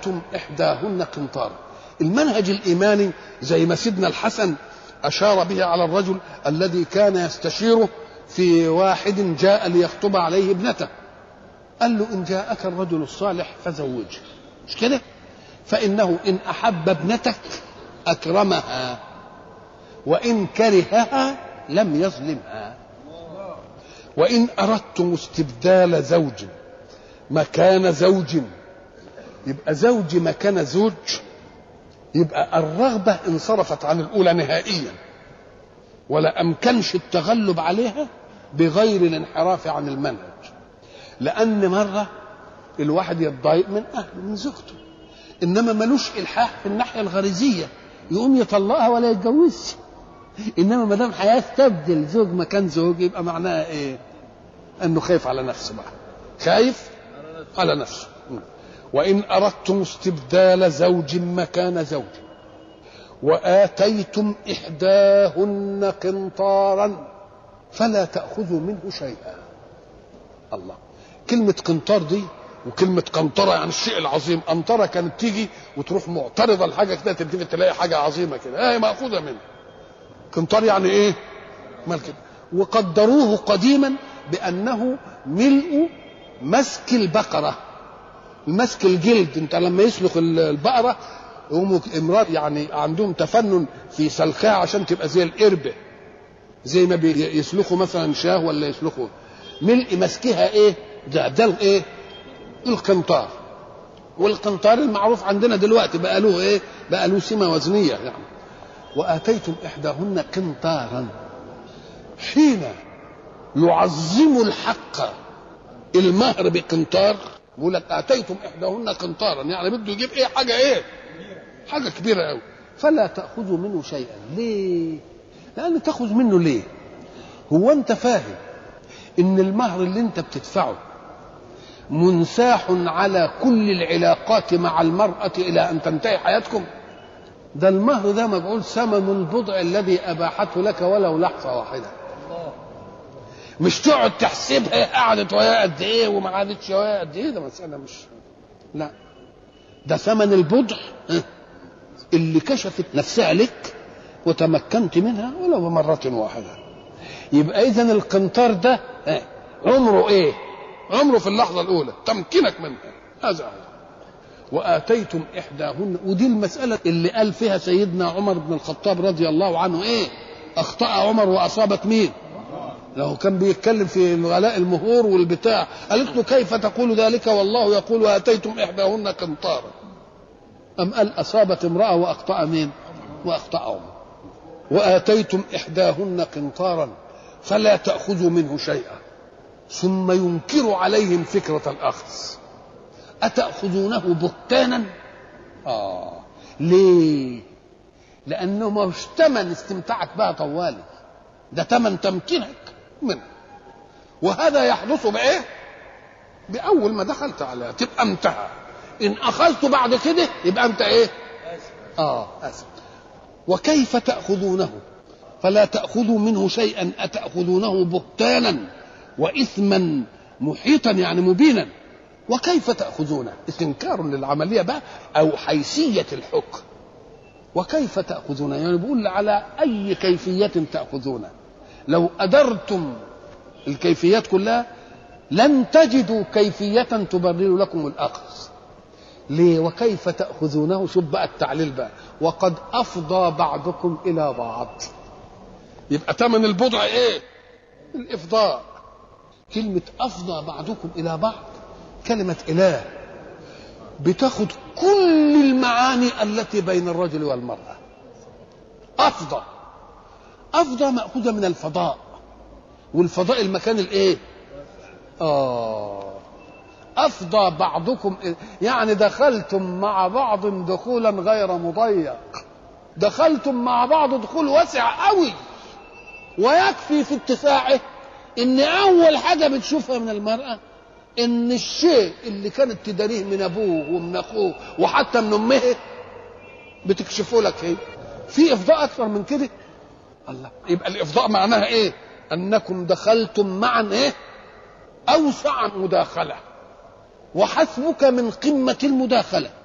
وآتيتم إحداهن قنطارا المنهج الإيماني زي ما سيدنا الحسن أشار به على الرجل الذي كان يستشيره في واحد جاء ليخطب عليه ابنته قال له إن جاءك الرجل الصالح فزوجه مش كده فإنه إن أحب ابنتك أكرمها وإن كرهها لم يظلمها وإن أردتم استبدال زوج مكان زوج يبقى زوج مكان زوج يبقى الرغبة انصرفت عن الأولى نهائيا ولا أمكنش التغلب عليها بغير الانحراف عن المنهج لأن مرة الواحد يتضايق من أهله من زوجته إنما ملوش إلحاح في الناحية الغريزية يقوم يطلقها ولا يتجوزش إنما ما دام هيستبدل زوج مكان زوج يبقى معناها إيه؟ أنه خايف على نفسه بقى خايف على نفسه وإن أردتم استبدال زوج مكان زوج وآتيتم إحداهن قنطارا فلا تأخذوا منه شيئا الله كلمة قنطار دي وكلمة قنطرة يعني الشيء العظيم قنطرة كانت تيجي وتروح معترضة لحاجة كده تلتفت تلاقي حاجة عظيمة كده هي مأخوذة منه قنطار يعني إيه؟ مال كده وقدروه قديما بأنه ملء مسك البقرة مسك الجلد انت لما يسلخ البقرة يقوموا امرأة يعني عندهم تفنن في سلخها عشان تبقى زي القربة زي ما بيسلخوا مثلا شاه ولا يسلخوا ملء مسكها ايه ده ده الايه القنطار والقنطار المعروف عندنا دلوقتي بقى له ايه بقى له سمه وزنيه يعني واتيتم احداهن قنطارا حين يعظم الحق المهر بقنطار بيقول لك اتيتم احداهن قنطارا يعني بده يجيب ايه حاجه ايه حاجه كبيره قوي فلا تاخذوا منه شيئا ليه لان تاخذ منه ليه هو انت فاهم ان المهر اللي انت بتدفعه منساح على كل العلاقات مع المرأة إلى أن تنتهي حياتكم ده المهر ده مجعول ثمن البضع الذي أباحته لك ولو لحظة واحدة مش تقعد تحسبها قعدت ويا قد ايه وما قعدتش ويا قد ايه ده مسألة مش لا ده ثمن البضع اللي كشفت نفسها لك وتمكنت منها ولو بمرة واحدة يبقى إذا القنطار ده عمره إيه؟ عمره في اللحظة الأولى تمكنك منها هذا هو وآتيتم إحداهن ودي المسألة اللي قال فيها سيدنا عمر بن الخطاب رضي الله عنه إيه؟ أخطأ عمر وأصابت مين؟ لو كان بيتكلم في غلاء المهور والبتاع قالت له كيف تقول ذلك والله يقول واتيتم احداهن قنطارا ام قال اصابت امراه واخطا مين واخطا عمر واتيتم احداهن قنطارا فلا تاخذوا منه شيئا ثم ينكر عليهم فكره الاخذ اتاخذونه بهتانا اه ليه لانه مش ثمن استمتعت بها طوالي ده ثمن تمكينك منه وهذا يحدث بايه باول ما دخلت عليها تبقى انتهى ان اخذت بعد كده يبقى انت ايه اه اسف وكيف تاخذونه فلا تاخذوا منه شيئا اتاخذونه بهتانا واثما محيطا يعني مبينا وكيف تاخذونه استنكار للعمليه بقى او حيثيه الحكم وكيف تاخذونه يعني بيقول على اي كيفيه تاخذونه لو أدرتم الكيفيات كلها لن تجدوا كيفية تبرر لكم الأخذ ليه وكيف تأخذونه شوف بقى التعليل بقى وقد أفضى بعضكم إلى بعض يبقى ثمن البضع إيه الإفضاء كلمة أفضى بعضكم إلى بعض كلمة إله بتاخد كل المعاني التي بين الرجل والمرأة أفضى أفضى مأخوذة من الفضاء والفضاء المكان الإيه؟ آه أفضى بعضكم يعني دخلتم مع بعض دخولا غير مضيق دخلتم مع بعض دخول واسع قوي ويكفي في اتساعه ان اول حاجه بتشوفها من المراه ان الشيء اللي كانت تداريه من ابوه ومن اخوه وحتى من امه بتكشفه لك هي في افضاء اكثر من كده الله يبقى الافضاء معناها ايه انكم دخلتم معا ايه اوسع مداخله وحسبك من قمه المداخله